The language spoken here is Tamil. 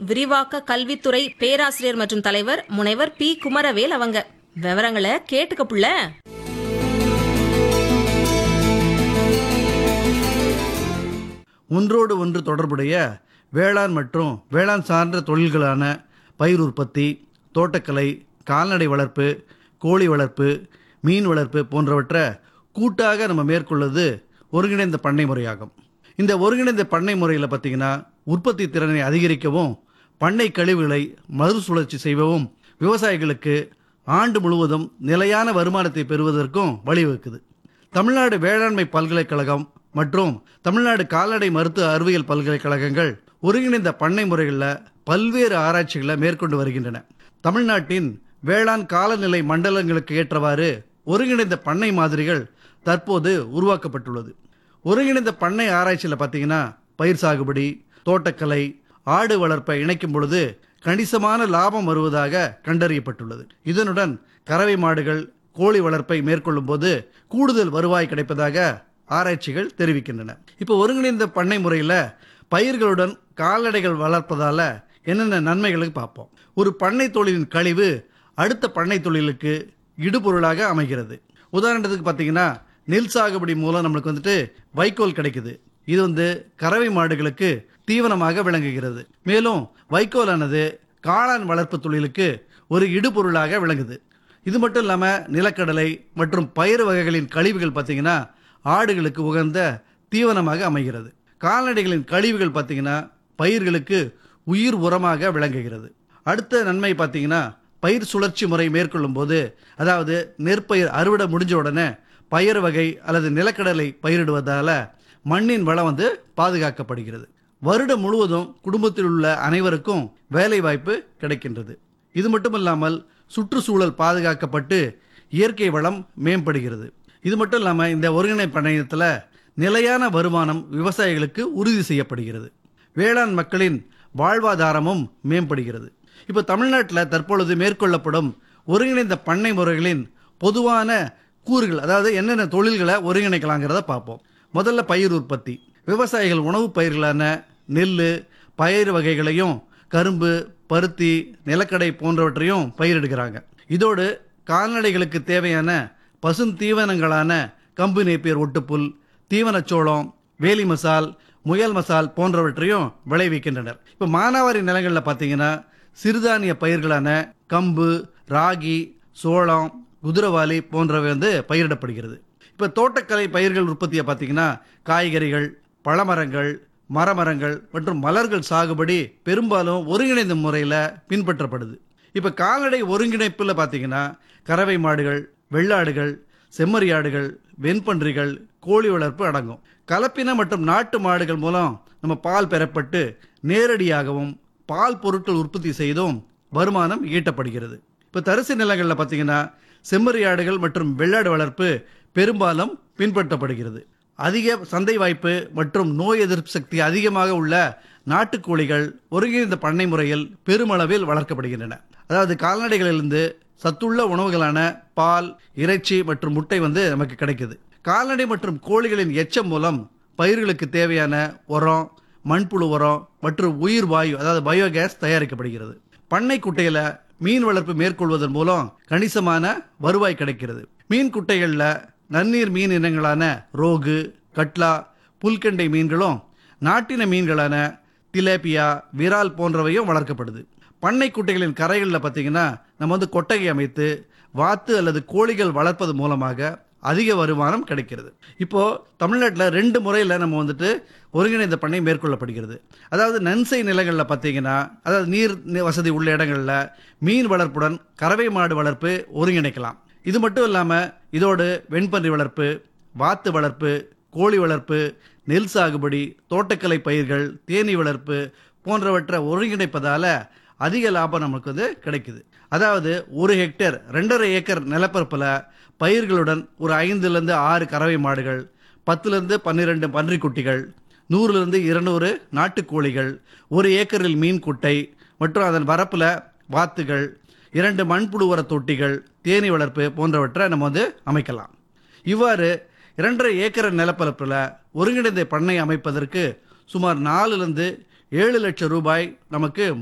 விரிவாக்க கல்வித்துறை பேராசிரியர் மற்றும் தலைவர் முனைவர் பி குமரவேல் அவங்க விவரங்களை கேட்டுக்க புள்ள ஒன்றோடு ஒன்று தொடர்புடைய வேளாண் மற்றும் வேளாண் சார்ந்த தொழில்களான பயிர் உற்பத்தி தோட்டக்கலை கால்நடை வளர்ப்பு கோழி வளர்ப்பு மீன் வளர்ப்பு போன்றவற்றை கூட்டாக நம்ம மேற்கொள்வது ஒருங்கிணைந்த பண்ணை முறையாகும் இந்த ஒருங்கிணைந்த பண்ணை முறையில் பார்த்தீங்கன்னா உற்பத்தி திறனை அதிகரிக்கவும் பண்ணை கழிவுகளை மறுசுழற்சி செய்யவும் விவசாயிகளுக்கு ஆண்டு முழுவதும் நிலையான வருமானத்தை பெறுவதற்கும் வழிவகுக்குது தமிழ்நாடு வேளாண்மை பல்கலைக்கழகம் மற்றும் தமிழ்நாடு கால்நடை மருத்துவ அறிவியல் பல்கலைக்கழகங்கள் ஒருங்கிணைந்த பண்ணை முறைகளில் பல்வேறு ஆராய்ச்சிகளை மேற்கொண்டு வருகின்றன தமிழ்நாட்டின் வேளாண் காலநிலை மண்டலங்களுக்கு ஏற்றவாறு ஒருங்கிணைந்த பண்ணை மாதிரிகள் தற்போது உருவாக்கப்பட்டுள்ளது ஒருங்கிணைந்த பண்ணை ஆராய்ச்சியில் பார்த்தீங்கன்னா பயிர் சாகுபடி தோட்டக்கலை ஆடு வளர்ப்பை இணைக்கும் பொழுது கணிசமான லாபம் வருவதாக கண்டறியப்பட்டுள்ளது இதனுடன் கறவை மாடுகள் கோழி வளர்ப்பை மேற்கொள்ளும் போது கூடுதல் வருவாய் கிடைப்பதாக ஆராய்ச்சிகள் தெரிவிக்கின்றன இப்போ ஒருங்கிணைந்த பண்ணை முறையில் பயிர்களுடன் கால்நடைகள் வளர்ப்பதால என்னென்ன நன்மைகளுக்கு பார்ப்போம் ஒரு பண்ணை தொழிலின் கழிவு அடுத்த பண்ணை தொழிலுக்கு இடுபொருளாக அமைகிறது உதாரணத்துக்கு பார்த்தீங்கன்னா நெல் சாகுபடி மூலம் நம்மளுக்கு வந்துட்டு வைக்கோல் கிடைக்குது இது வந்து கறவை மாடுகளுக்கு தீவனமாக விளங்குகிறது மேலும் வைக்கோலானது காளான் வளர்ப்பு தொழிலுக்கு ஒரு இடுபொருளாக விளங்குது இது மட்டும் இல்லாமல் நிலக்கடலை மற்றும் பயிர் வகைகளின் கழிவுகள் பார்த்தீங்கன்னா ஆடுகளுக்கு உகந்த தீவனமாக அமைகிறது கால்நடைகளின் கழிவுகள் பார்த்தீங்கன்னா பயிர்களுக்கு உயிர் உரமாக விளங்குகிறது அடுத்த நன்மை பார்த்தீங்கன்னா பயிர் சுழற்சி முறை மேற்கொள்ளும் போது அதாவது நெற்பயிர் அறுவடை முடிஞ்ச உடனே பயிர் வகை அல்லது நிலக்கடலை பயிரிடுவதால மண்ணின் வளம் வந்து பாதுகாக்கப்படுகிறது வருடம் முழுவதும் குடும்பத்தில் உள்ள அனைவருக்கும் வேலை வாய்ப்பு கிடைக்கின்றது இது மட்டும் இல்லாமல் சுற்றுச்சூழல் பாதுகாக்கப்பட்டு இயற்கை வளம் மேம்படுகிறது இது மட்டும் இல்லாமல் இந்த ஒருங்கிணை பண்ணையத்தில் நிலையான வருமானம் விவசாயிகளுக்கு உறுதி செய்யப்படுகிறது வேளாண் மக்களின் வாழ்வாதாரமும் மேம்படுகிறது இப்போ தமிழ்நாட்டில் தற்பொழுது மேற்கொள்ளப்படும் ஒருங்கிணைந்த பண்ணை முறைகளின் பொதுவான கூறுகள் அதாவது என்னென்ன தொழில்களை ஒருங்கிணைக்கலாங்கிறத பார்ப்போம் முதல்ல பயிர் உற்பத்தி விவசாயிகள் உணவுப் பயிர்களான நெல் பயிர் வகைகளையும் கரும்பு பருத்தி நிலக்கடை போன்றவற்றையும் பயிரிடுகிறாங்க இதோடு கால்நடைகளுக்கு தேவையான பசுந்தீவனங்களான கம்பு நேப்பியர் ஒட்டுப்புல் தீவனச்சோளம் வேலி மசால் முயல் மசால் போன்றவற்றையும் விளைவிக்கின்றனர் இப்போ மானாவாரி நிலங்களில் பார்த்தீங்கன்னா சிறுதானிய பயிர்களான கம்பு ராகி சோளம் குதிரவாளி போன்றவை வந்து பயிரிடப்படுகிறது இப்போ தோட்டக்கலை பயிர்கள் உற்பத்தியை பார்த்தீங்கன்னா காய்கறிகள் பழமரங்கள் மரமரங்கள் மற்றும் மலர்கள் சாகுபடி பெரும்பாலும் ஒருங்கிணைந்த முறையில் பின்பற்றப்படுது இப்போ கால்நடை ஒருங்கிணைப்பில் பார்த்தீங்கன்னா கறவை மாடுகள் வெள்ளாடுகள் செம்மறியாடுகள் வெண்பன்றிகள் கோழி வளர்ப்பு அடங்கும் கலப்பின மற்றும் நாட்டு மாடுகள் மூலம் நம்ம பால் பெறப்பட்டு நேரடியாகவும் பால் பொருட்கள் உற்பத்தி செய்தும் வருமானம் ஈட்டப்படுகிறது இப்போ தரிசு நிலங்களில் பார்த்தீங்கன்னா செம்மறியாடுகள் மற்றும் வெள்ளாடு வளர்ப்பு பெரும்பாலும் பின்பற்றப்படுகிறது அதிக சந்தை வாய்ப்பு மற்றும் நோய் எதிர்ப்பு சக்தி அதிகமாக உள்ள நாட்டுக்கோழிகள் ஒருங்கிணைந்த பண்ணை முறையில் பெருமளவில் வளர்க்கப்படுகின்றன அதாவது கால்நடைகளிலிருந்து சத்துள்ள உணவுகளான பால் இறைச்சி மற்றும் முட்டை வந்து நமக்கு கிடைக்குது கால்நடை மற்றும் கோழிகளின் எச்சம் மூலம் பயிர்களுக்கு தேவையான உரம் மண்புழு உரம் மற்றும் உயிர் வாயு அதாவது பயோகேஸ் தயாரிக்கப்படுகிறது பண்ணை குட்டையில மீன் வளர்ப்பு மேற்கொள்வதன் மூலம் கணிசமான வருவாய் கிடைக்கிறது மீன் குட்டைகளில் நன்னீர் மீன் இனங்களான ரோகு கட்லா புல்கண்டை மீன்களும் நாட்டின மீன்களான திலேபியா விரால் போன்றவையும் வளர்க்கப்படுது பண்ணை குட்டைகளின் கரைகளில் பார்த்தீங்கன்னா நம்ம வந்து கொட்டகை அமைத்து வாத்து அல்லது கோழிகள் வளர்ப்பது மூலமாக அதிக வருமானம் கிடைக்கிறது இப்போ தமிழ்நாட்டில் ரெண்டு முறையில் நம்ம வந்துட்டு ஒருங்கிணைந்த பண்ணை மேற்கொள்ளப்படுகிறது அதாவது நன்சை நிலங்களில் பார்த்தீங்கன்னா அதாவது நீர் நி- வசதி உள்ள இடங்களில் மீன் வளர்ப்புடன் கறவை மாடு வளர்ப்பு ஒருங்கிணைக்கலாம் இது மட்டும் இல்லாமல் இதோடு வெண்பன்றி வளர்ப்பு வாத்து வளர்ப்பு கோழி வளர்ப்பு நெல் சாகுபடி தோட்டக்கலை பயிர்கள் தேனீ வளர்ப்பு போன்றவற்றை ஒருங்கிணைப்பதால் அதிக லாபம் நமக்கு வந்து கிடைக்குது அதாவது ஒரு ஹெக்டேர் ரெண்டரை ஏக்கர் நிலப்பரப்பில் பயிர்களுடன் ஒரு ஐந்துலேருந்து ஆறு கறவை மாடுகள் பத்துலேருந்து பன்னிரெண்டு பன்றிக்குட்டிகள் நூறுலேருந்து இருநூறு நாட்டுக்கோழிகள் ஒரு ஏக்கரில் மீன் குட்டை மற்றும் அதன் வரப்பில் வாத்துகள் இரண்டு மண்புழு உர தொட்டிகள் தேனீ வளர்ப்பு போன்றவற்றை நம்ம வந்து அமைக்கலாம் இவ்வாறு இரண்டரை ஏக்கர் நிலப்பரப்பில் ஒருங்கிணைந்த பண்ணை அமைப்பதற்கு சுமார் நாலுலேருந்து ஏழு லட்சம் ரூபாய் நமக்கு